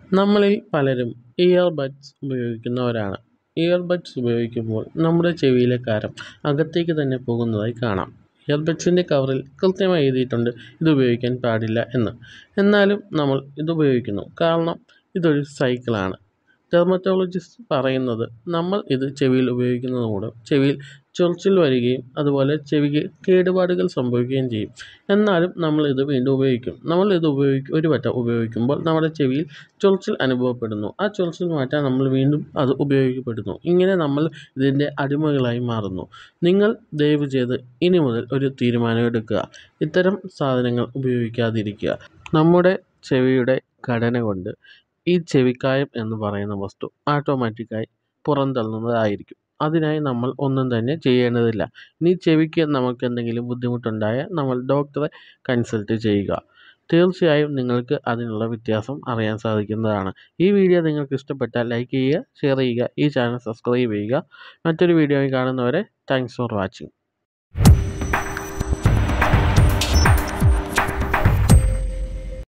നമ്മളിൽ പലരും ear buds ഉപയോഗിക്കുന്നവരാണ് ഇയർ ബഡ്സ് ഉപയോഗിക്കുമ്പോൾ നമ്മുടെ ചെവിയിലെ കാരം അകത്തേക്ക് തന്നെ പോകുന്നതായി കാണാം ഇയർ ബഡ്സിൻ്റെ കവറിൽ കൃത്യമായി എഴുതിയിട്ടുണ്ട് ഇത് ഉപയോഗിക്കാൻ പാടില്ല എന്ന് എന്നാലും നമ്മൾ ഇത് ഉപയോഗിക്കുന്നു കാരണം ഇതൊരു സൈക്കിളാണ് ഡെർമറ്റോളജിസ്റ്റ് പറയുന്നത് നമ്മൾ ഇത് ചെവിയിൽ ഉപയോഗിക്കുന്നത് മൂലം ചെവിയിൽ ചൊറിച്ചിൽ വരികയും അതുപോലെ ചെവിക്ക് കേടുപാടുകൾ സംഭവിക്കുകയും ചെയ്യും എന്നാലും നമ്മൾ ഇത് വീണ്ടും ഉപയോഗിക്കും നമ്മൾ ഇത് ഉപയോഗിക്കും ഒരു വട്ടം ഉപയോഗിക്കുമ്പോൾ നമ്മുടെ ചെവിയിൽ ചൊറിച്ചിൽ അനുഭവപ്പെടുന്നു ആ ചൊറിച്ചിൽ മാറ്റാൻ നമ്മൾ വീണ്ടും അത് ഉപയോഗപ്പെടുന്നു ഇങ്ങനെ നമ്മൾ ഇതിൻ്റെ അടിമകളായി മാറുന്നു നിങ്ങൾ ദയവ് ചെയ്ത് ഇനി മുതൽ ഒരു തീരുമാനമെടുക്കുക ഇത്തരം സാധനങ്ങൾ ഉപയോഗിക്കാതിരിക്കുക നമ്മുടെ ചെവിയുടെ ഘടന കൊണ്ട് ഈ ചെവിക്കായം എന്ന് പറയുന്ന വസ്തു ഓട്ടോമാറ്റിക്കായി പുറന്തള്ളുന്നതായിരിക്കും അതിനായി നമ്മൾ ഒന്നും തന്നെ ചെയ്യേണ്ടതില്ല ഇനി ചെവിക്ക് നമുക്ക് എന്തെങ്കിലും ബുദ്ധിമുട്ടുണ്ടായാൽ നമ്മൾ ഡോക്ടറെ കൺസൾട്ട് ചെയ്യുക തീർച്ചയായും നിങ്ങൾക്ക് അതിനുള്ള വ്യത്യാസം അറിയാൻ സാധിക്കുന്നതാണ് ഈ വീഡിയോ നിങ്ങൾക്ക് ഇഷ്ടപ്പെട്ടാൽ ലൈക്ക് ചെയ്യുക ഷെയർ ചെയ്യുക ഈ ചാനൽ സബ്സ്ക്രൈബ് ചെയ്യുക മറ്റൊരു വീഡിയോയിൽ കാണുന്നവരെ താങ്ക്സ് ഫോർ വാച്ചിങ്